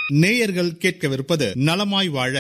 நேயர்கள் கேட்கவிருப்பது நலமாய் வாழ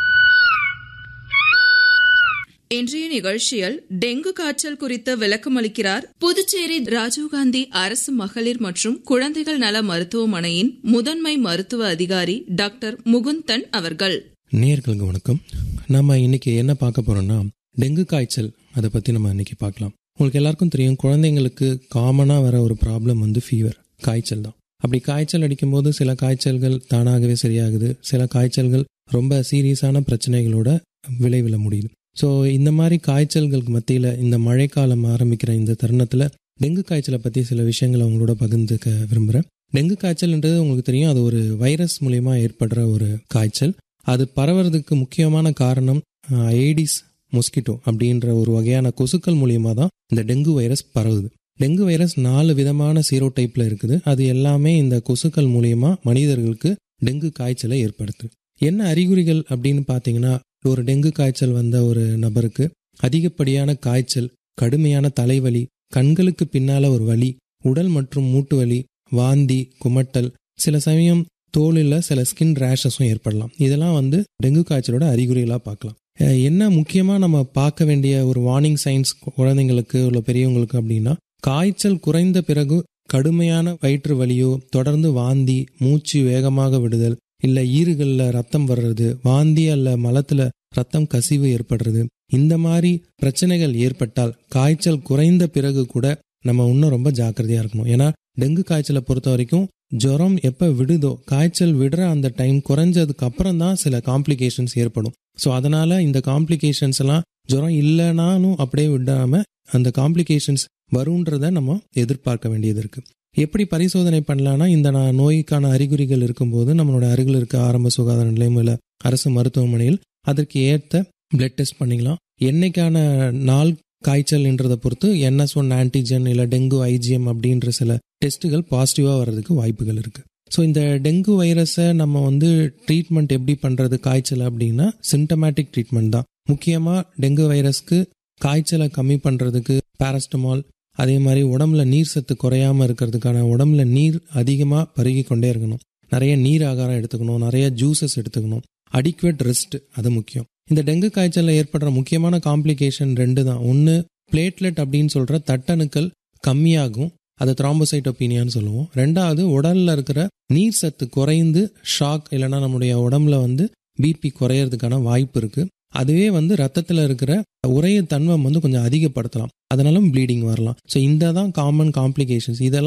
இன்றைய நிகழ்ச்சியில் டெங்கு காய்ச்சல் குறித்து விளக்கமளிக்கிறார் புதுச்சேரி ராஜீவ்காந்தி அரசு மகளிர் மற்றும் குழந்தைகள் நல மருத்துவமனையின் முதன்மை மருத்துவ அதிகாரி டாக்டர் முகுந்தன் அவர்கள் நேயர்களுக்கு வணக்கம் நம்ம இன்னைக்கு என்ன பார்க்க போறோம்னா டெங்கு காய்ச்சல் அதை பத்தி நம்ம இன்னைக்கு பார்க்கலாம் உங்களுக்கு எல்லாருக்கும் தெரியும் குழந்தைங்களுக்கு காமனாக வர ஒரு ப்ராப்ளம் வந்து ஃபீவர் காய்ச்சல் தான் அப்படி காய்ச்சல் அடிக்கும்போது சில காய்ச்சல்கள் தானாகவே சரியாகுது சில காய்ச்சல்கள் ரொம்ப சீரியஸான பிரச்சனைகளோட விளைவில் முடியுது ஸோ இந்த மாதிரி காய்ச்சல்களுக்கு மத்தியில் இந்த மழைக்காலம் ஆரம்பிக்கிற இந்த தருணத்தில் டெங்கு காய்ச்சலை பற்றி சில விஷயங்களை உங்களோட பகிர்ந்துக்க விரும்புகிறேன் டெங்கு காய்ச்சல்ன்றது உங்களுக்கு தெரியும் அது ஒரு வைரஸ் மூலயமா ஏற்படுற ஒரு காய்ச்சல் அது பரவறதுக்கு முக்கியமான காரணம் ஏடிஸ் மொஸ்கிட்டோ அப்படின்ற ஒரு வகையான கொசுக்கள் மூலியமாக தான் இந்த டெங்கு வைரஸ் பரவுது டெங்கு வைரஸ் நாலு விதமான சீரோ டைப்ல இருக்குது அது எல்லாமே இந்த கொசுக்கள் மூலியமா மனிதர்களுக்கு டெங்கு காய்ச்சலை ஏற்படுத்துது என்ன அறிகுறிகள் அப்படின்னு பார்த்தீங்கன்னா ஒரு டெங்கு காய்ச்சல் வந்த ஒரு நபருக்கு அதிகப்படியான காய்ச்சல் கடுமையான தலைவலி கண்களுக்கு பின்னால ஒரு வலி உடல் மற்றும் மூட்டு வலி வாந்தி குமட்டல் சில சமயம் தோலில் சில ஸ்கின் ரேஷஸும் ஏற்படலாம் இதெல்லாம் வந்து டெங்கு காய்ச்சலோட அறிகுறிகளாக பார்க்கலாம் அஹ் என்ன முக்கியமாக நம்ம பார்க்க வேண்டிய ஒரு வார்னிங் சைன்ஸ் குழந்தைங்களுக்கு உள்ள பெரியவங்களுக்கு அப்படின்னா காய்ச்சல் குறைந்த பிறகு கடுமையான வயிற்று வலியோ தொடர்ந்து வாந்தி மூச்சு வேகமாக விடுதல் இல்ல ஈறுகள்ல ரத்தம் வர்றது வாந்தி அல்ல மலத்துல ரத்தம் கசிவு ஏற்படுறது இந்த மாதிரி பிரச்சனைகள் ஏற்பட்டால் காய்ச்சல் குறைந்த பிறகு கூட நம்ம இன்னும் ரொம்ப ஜாக்கிரதையா இருக்கணும் ஏன்னா டெங்கு காய்ச்சலை பொறுத்த வரைக்கும் ஜுரம் எப்ப விடுதோ காய்ச்சல் விடுற அந்த டைம் குறைஞ்சதுக்கு அப்புறம் தான் சில காம்ப்ளிகேஷன்ஸ் ஏற்படும் ஸோ அதனால இந்த காம்ப்ளிகேஷன்ஸ் எல்லாம் ஜுரம் இல்லைனாலும் அப்படியே விடாம அந்த காம்ப்ளிகேஷன்ஸ் வருன்றத நம்ம எதிர்பார்க்க வேண்டியது இருக்கு எப்படி பரிசோதனை பண்ணலாம்னா இந்த நா- நோய்க்கான அறிகுறிகள் இருக்கும்போது நம்மளோட அருகில் இருக்க ஆரம்ப சுகாதார நிலையம் இல்ல அரசு மருத்துவமனையில் அதற்கு ஏற்ற பிளட் டெஸ்ட் பண்ணிக்கலாம் என்னைக்கான நாள் காய்ச்சல்ன்றதை பொறுத்து என்எஸ் ஒன் ஆன்டிஜன் இல்லை டெங்கு ஐஜிஎம் அப்படின்ற சில டெஸ்ட்டுகள் பாசிட்டிவாக வர்றதுக்கு வாய்ப்புகள் இருக்கு ஸோ இந்த டெங்கு வைரஸை நம்ம வந்து ட்ரீட்மெண்ட் எப்படி பண்ணுறது காய்ச்சல் அப்படின்னா சிம்டமேட்டிக் ட்ரீட்மெண்ட் தான் முக்கியமாக டெங்கு வைரஸ்க்கு காய்ச்சலை கம்மி பண்ணுறதுக்கு பாராஸ்டமால் அதே மாதிரி உடம்புல நீர் சத்து குறையாம இருக்கிறதுக்கான உடம்புல நீர் அதிகமாக பருகி கொண்டே இருக்கணும் நிறைய நீர் ஆகாரம் எடுத்துக்கணும் நிறைய ஜூசஸ் எடுத்துக்கணும் அடிக்குவேட் ரெஸ்ட் அது முக்கியம் இந்த டெங்கு காய்ச்சல்ல ஏற்படுற முக்கியமான காம்ப்ளிகேஷன் ரெண்டு தான் ஒன்று பிளேட்லெட் அப்படின்னு சொல்ற தட்டணுக்கள் கம்மியாகும் அதை த்ராம்போசைட்டோபீனியான்னு சொல்லுவோம் ரெண்டாவது உடல்ல இருக்கிற நீர் சத்து குறைந்து ஷாக் இல்லைன்னா நம்முடைய உடம்புல வந்து பிபி குறையறதுக்கான வாய்ப்பு இருக்கு அதுவே வந்து ரத்தத்துல இருக்கிற உறைய தன்மை வந்து கொஞ்சம் அதிகப்படுத்தலாம் அதனாலும் ப்ளீடிங் வரலாம் ஸோ இந்த தான் காமன் காம்ப்ளிகேஷன்ஸ் இதெல்லாம்